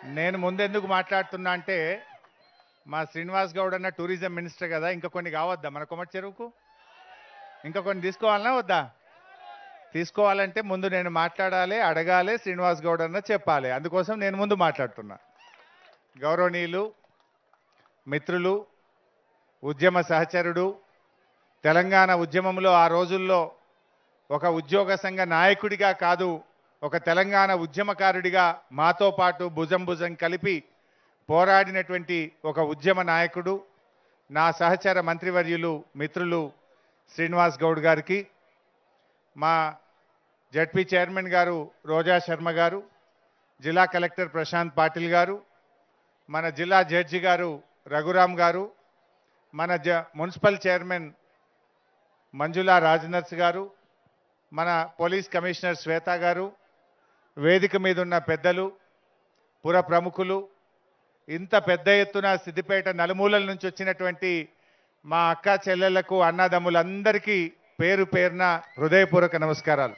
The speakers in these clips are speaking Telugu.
నేను ముందెందుకు మాట్లాడుతున్నా అంటే మా శ్రీనివాస్ గౌడ్ అన్న టూరిజం మినిస్టర్ కదా ఇంకా కొన్ని కావద్దా మన కొమటి చెరువుకు ఇంకా కొన్ని తీసుకోవాలనా వద్దా తీసుకోవాలంటే ముందు నేను మాట్లాడాలి అడగాలి శ్రీనివాస్ గౌడ్ అన్న చెప్పాలి అందుకోసం నేను ముందు మాట్లాడుతున్నా గౌరవనీయులు మిత్రులు ఉద్యమ సహచరుడు తెలంగాణ ఉద్యమంలో ఆ రోజుల్లో ఒక ఉద్యోగ సంఘ నాయకుడిగా కాదు ఒక తెలంగాణ ఉద్యమకారుడిగా మాతో పాటు భుజం భుజం కలిపి పోరాడినటువంటి ఒక ఉద్యమ నాయకుడు నా సహచర మంత్రివర్యులు మిత్రులు శ్రీనివాస్ గౌడ్ గారికి మా జడ్పీ చైర్మన్ గారు రోజా శర్మ గారు జిల్లా కలెక్టర్ ప్రశాంత్ పాటిల్ గారు మన జిల్లా జడ్జి గారు రఘురామ్ గారు మన జ మున్సిపల్ చైర్మన్ మంజులా రాజనర్స్ గారు మన పోలీస్ కమిషనర్ శ్వేత గారు వేదిక మీద ఉన్న పెద్దలు పుర ప్రముఖులు ఇంత పెద్ద ఎత్తున సిద్దిపేట నలుమూలల నుంచి వచ్చినటువంటి మా అక్క చెల్లెళ్లకు అన్నదమ్ములందరికీ పేరు పేరున హృదయపూర్వక నమస్కారాలు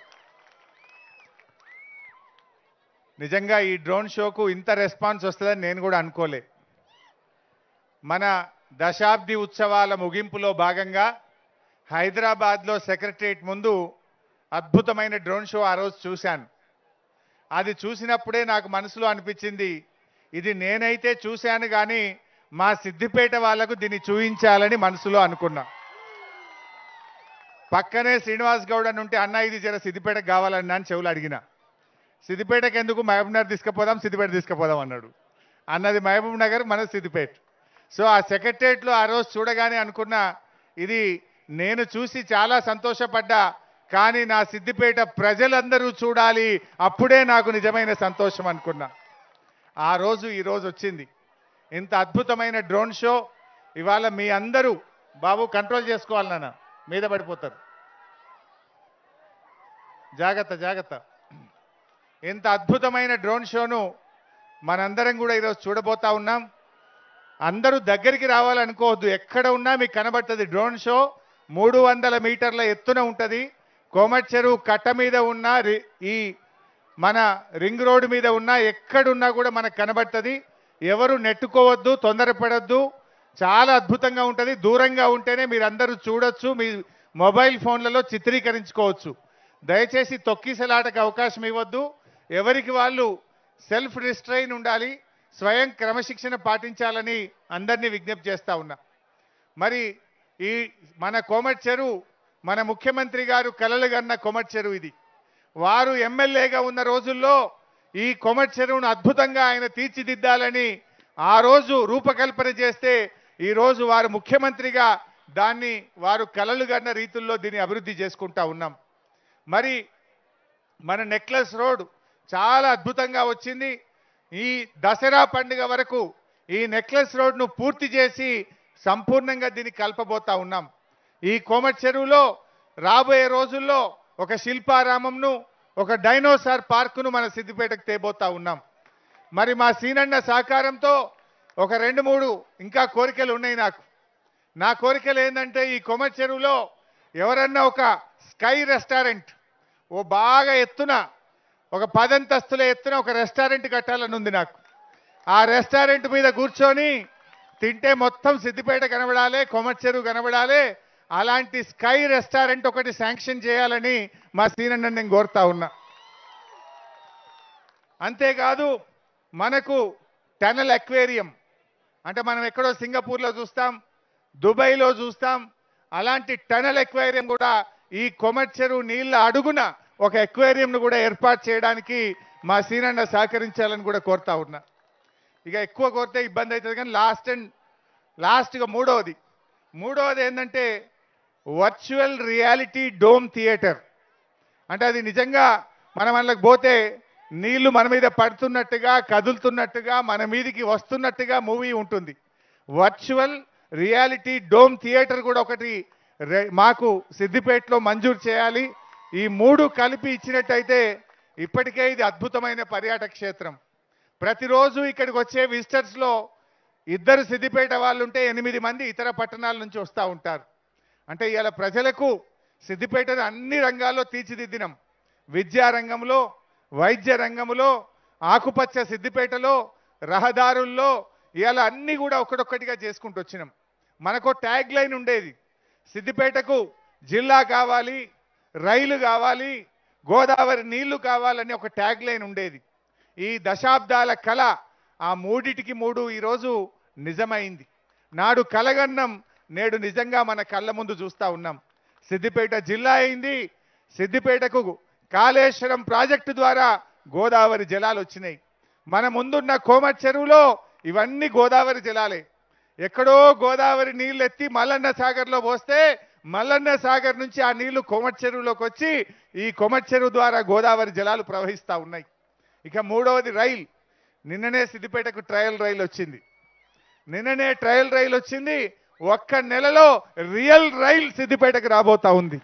నిజంగా ఈ డ్రోన్ షోకు ఇంత రెస్పాన్స్ వస్తుందని నేను కూడా అనుకోలే మన దశాబ్ది ఉత్సవాల ముగింపులో భాగంగా హైదరాబాద్లో సెక్రటరియట్ ముందు అద్భుతమైన డ్రోన్ షో ఆ రోజు చూశాను అది చూసినప్పుడే నాకు మనసులో అనిపించింది ఇది నేనైతే చూశాను కానీ మా సిద్దిపేట వాళ్లకు దీన్ని చూయించాలని మనసులో అనుకున్నా పక్కనే శ్రీనివాస్ గౌడ్ అని ఉంటే అన్న ఇది జర సిద్దిపేటకు కావాలన్నా అని చెవులు అడిగిన సిద్దిపేటకి ఎందుకు మహబూబ్ నగర్ తీసుకుపోదాం సిద్దిపేట తీసుకుపోదాం అన్నాడు అన్నది మహబూబ్ నగర్ మన సిద్దిపేట సో ఆ సెక్రటరియట్లో ఆ రోజు చూడగానే అనుకున్నా ఇది నేను చూసి చాలా సంతోషపడ్డా కానీ నా సిద్దిపేట ప్రజలందరూ చూడాలి అప్పుడే నాకు నిజమైన సంతోషం అనుకున్నా ఆ రోజు ఈ రోజు వచ్చింది ఇంత అద్భుతమైన డ్రోన్ షో ఇవాళ మీ అందరూ బాబు కంట్రోల్ చేసుకోవాలి నాన్న మీద పడిపోతారు జాగ్రత్త జాగ్రత్త ఇంత అద్భుతమైన డ్రోన్ షోను మనందరం కూడా ఈరోజు చూడబోతా ఉన్నాం అందరూ దగ్గరికి రావాలనుకోవద్దు ఎక్కడ ఉన్నా మీకు కనబడుతుంది డ్రోన్ షో మూడు వందల మీటర్ల ఎత్తున ఉంటుంది కోమట్ చెరువు కట్ట మీద ఉన్న రి- ఈ మన రింగ్ రోడ్ మీద ఉన్నా ఎక్కడున్నా కూడా మనకు కనబడుతుంది ఎవరు నెట్టుకోవద్దు తొందరపడద్దు చాలా అద్భుతంగా ఉంటుంది దూరంగా ఉంటేనే మీరు అందరూ చూడొచ్చు మీ మొబైల్ ఫోన్లలో చిత్రీకరించుకోవచ్చు దయచేసి తొక్కిసలాటకు అవకాశం ఇవ్వద్దు ఎవరికి వాళ్ళు సెల్ఫ్ రిస్ట్రైన్ ఉండాలి స్వయం క్రమశిక్షణ పాటించాలని అందరినీ విజ్ఞప్తి చేస్తా ఉన్నా మరి ఈ మన కోమట్ చెరువు మన ముఖ్యమంత్రి గారు కలలు కన్న కోమట్ చెరువు ఇది వారు ఎమ్మెల్యేగా ఉన్న రోజుల్లో ఈ కొమట్ చెరువును అద్భుతంగా ఆయన తీర్చిదిద్దాలని ఆ రోజు రూపకల్పన చేస్తే ఈ రోజు వారు ముఖ్యమంత్రిగా దాన్ని వారు కలలు కన్న రీతుల్లో దీన్ని అభివృద్ధి చేసుకుంటా ఉన్నాం మరి మన నెక్లెస్ రోడ్ చాలా అద్భుతంగా వచ్చింది ఈ దసరా పండుగ వరకు ఈ నెక్లెస్ రోడ్ను పూర్తి చేసి సంపూర్ణంగా దీన్ని కలపబోతా ఉన్నాం ఈ కోమట్ చెరువులో రాబోయే రోజుల్లో ఒక శిల్పారామంను ఒక డైనోసార్ పార్కును మన సిద్దిపేటకు తేబోతా ఉన్నాం మరి మా సీనన్న సహకారంతో ఒక రెండు మూడు ఇంకా కోరికలు ఉన్నాయి నాకు నా కోరికలు ఏంటంటే ఈ కొమర్ చెరువులో ఎవరన్నా ఒక స్కై రెస్టారెంట్ ఓ బాగా ఎత్తున ఒక పదంతస్తుల ఎత్తున ఒక రెస్టారెంట్ కట్టాలని ఉంది నాకు ఆ రెస్టారెంట్ మీద కూర్చొని తింటే మొత్తం సిద్దిపేట కనబడాలి కొమర్ చెరువు కనబడాలి అలాంటి స్కై రెస్టారెంట్ ఒకటి శాంక్షన్ చేయాలని మా సీనన్న నేను కోరుతా ఉన్నా అంతేకాదు మనకు టనల్ అక్వేరియం అంటే మనం ఎక్కడో సింగపూర్లో చూస్తాం దుబాయ్లో చూస్తాం అలాంటి టనల్ ఎక్వేరియం కూడా ఈ కొమట్ చెరువు నీళ్ళ అడుగున ఒక ఎక్వేరియంను కూడా ఏర్పాటు చేయడానికి మా సీనన్న సహకరించాలని కూడా కోరుతా ఉన్నా ఇక ఎక్కువ కోరితే ఇబ్బంది అవుతుంది కానీ లాస్ట్ అండ్ లాస్ట్గా మూడవది మూడవది ఏంటంటే వర్చువల్ రియాలిటీ డోమ్ థియేటర్ అంటే అది నిజంగా మనం అందులోకి పోతే నీళ్లు మన మీద పడుతున్నట్టుగా కదులుతున్నట్టుగా మన మీదికి వస్తున్నట్టుగా మూవీ ఉంటుంది వర్చువల్ రియాలిటీ డోమ్ థియేటర్ కూడా ఒకటి రె- మాకు సిద్దిపేటలో మంజూరు చేయాలి ఈ మూడు కలిపి ఇచ్చినట్టయితే ఇప్పటికే ఇది అద్భుతమైన పర్యాటక క్షేత్రం ప్రతిరోజు ఇక్కడికి వచ్చే విజిటర్స్లో ఇద్దరు సిద్దిపేట వాళ్ళు ఉంటే ఎనిమిది మంది ఇతర పట్టణాల నుంచి వస్తూ ఉంటారు అంటే ఇవాళ ప్రజలకు సిద్దిపేటను అన్ని రంగాల్లో తీర్చిదిద్దినాం విద్యా రంగంలో వైద్య రంగంలో ఆకుపచ్చ సిద్దిపేటలో రహదారుల్లో ఇవాళ అన్ని కూడా ఒకటొక్కటిగా చేసుకుంటూ వచ్చినాం మనకు ట్యాగ్ లైన్ ఉండేది సిద్దిపేటకు జిల్లా కావాలి రైలు కావాలి గోదావరి నీళ్లు కావాలని ఒక ట్యాగ్ లైన్ ఉండేది ఈ దశాబ్దాల కళ ఆ మూడిటికి మూడు ఈరోజు నిజమైంది నాడు కలగన్నం నేడు నిజంగా మన కళ్ళ ముందు చూస్తా ఉన్నాం సిద్దిపేట జిల్లా అయింది సిద్దిపేటకు కాళేశ్వరం ప్రాజెక్టు ద్వారా గోదావరి జలాలు వచ్చినాయి మన ముందున్న కోమటి చెరువులో ఇవన్నీ గోదావరి జలాలే ఎక్కడో గోదావరి నీళ్ళు ఎత్తి మల్లన్న సాగర్లో పోస్తే మల్లన్న సాగర్ నుంచి ఆ నీళ్లు కొమటి చెరువులోకి వచ్చి ఈ కొమటి చెరువు ద్వారా గోదావరి జలాలు ప్రవహిస్తూ ఉన్నాయి ఇక మూడవది రైల్ నిన్ననే సిద్దిపేటకు ట్రయల్ రైలు వచ్చింది నిన్ననే ట్రయల్ రైలు వచ్చింది ఒక్క నెలలో రియల్ రైల్ సిద్దిపేటకు రాబోతా ఉంది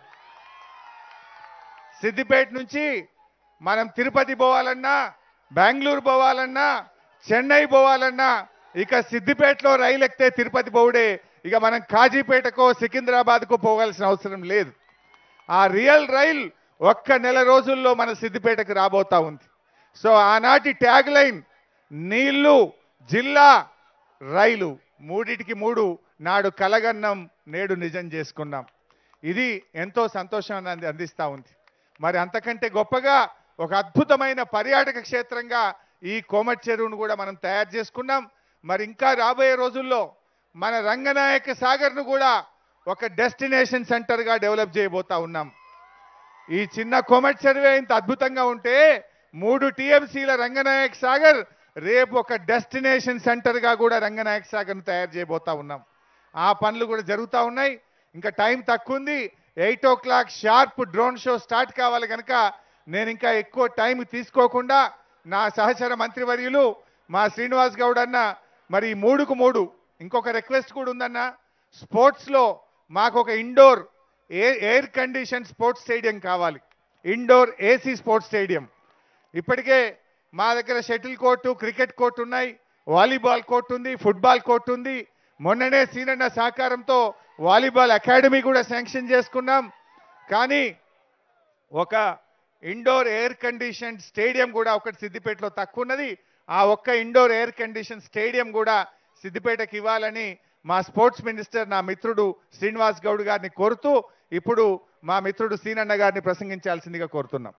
సిద్దిపేట నుంచి మనం తిరుపతి పోవాలన్నా బెంగళూరు పోవాలన్నా చెన్నై పోవాలన్నా ఇక సిద్దిపేటలో రైలు ఎక్కితే తిరుపతి పోవుడే ఇక మనం కాజీపేటకో సికింద్రాబాద్కో పోవాల్సిన అవసరం లేదు ఆ రియల్ రైల్ ఒక్క నెల రోజుల్లో మన సిద్దిపేటకు రాబోతా ఉంది సో ఆనాటి ట్యాగ్ లైన్ నీళ్లు జిల్లా రైలు మూడిటికి మూడు నాడు కలగన్నం నేడు నిజం చేసుకున్నాం ఇది ఎంతో సంతోషాన్ని అంది అందిస్తా ఉంది మరి అంతకంటే గొప్పగా ఒక అద్భుతమైన పర్యాటక క్షేత్రంగా ఈ కోమటి చెరువును కూడా మనం తయారు చేసుకున్నాం మరి ఇంకా రాబోయే రోజుల్లో మన రంగనాయక సాగర్ను కూడా ఒక డెస్టినేషన్ సెంటర్గా డెవలప్ చేయబోతా ఉన్నాం ఈ చిన్న కోమటి చెరువే ఇంత అద్భుతంగా ఉంటే మూడు టీఎంసీల రంగనాయక్ సాగర్ రేపు ఒక డెస్టినేషన్ సెంటర్గా కూడా రంగనాయక్ సాగర్ను తయారు చేయబోతా ఉన్నాం ఆ పనులు కూడా జరుగుతూ ఉన్నాయి ఇంకా టైం తక్కువ ఉంది eight o'clock sharp drone show start కావాలి కనుక నేను ఇంకా ఎక్కువ టైం తీసుకోకుండా నా సహచర మంత్రివర్యులు మా శ్రీనివాస్ గౌడ్ అన్న మరి ఈ మూడుకు మూడు ఇంకొక రిక్వెస్ట్ కూడా ఉందన్న స్పోర్ట్స్లో మాకు ఒక indoor air air condition sports stadium కావాలి ఇండోర్ ఏసీ స్పోర్ట్స్ స్టేడియం ఇప్పటికే మా దగ్గర షటిల్ కోర్టు క్రికెట్ కోర్టు ఉన్నాయి వాలీబాల్ కోర్టు ఉంది ఫుట్బాల్ కోర్టు ఉంది మొన్ననే సీనన్న సహకారంతో వాలీబాల్ అకాడమీ కూడా శాంక్షన్ చేసుకున్నాం కానీ ఒక ఇండోర్ ఎయిర్ కండిషన్ స్టేడియం కూడా ఒకటి సిద్దిపేటలో తక్కువ ఉన్నది ఆ ఒక్క ఇండోర్ ఎయిర్ కండిషన్ స్టేడియం కూడా సిద్దిపేటకి ఇవ్వాలని మా స్పోర్ట్స్ మినిస్టర్ నా మిత్రుడు శ్రీనివాస్ గౌడ్ గారిని కోరుతూ ఇప్పుడు మా మిత్రుడు సీనన్న గారిని ప్రసంగించాల్సిందిగా కోరుతున్నాం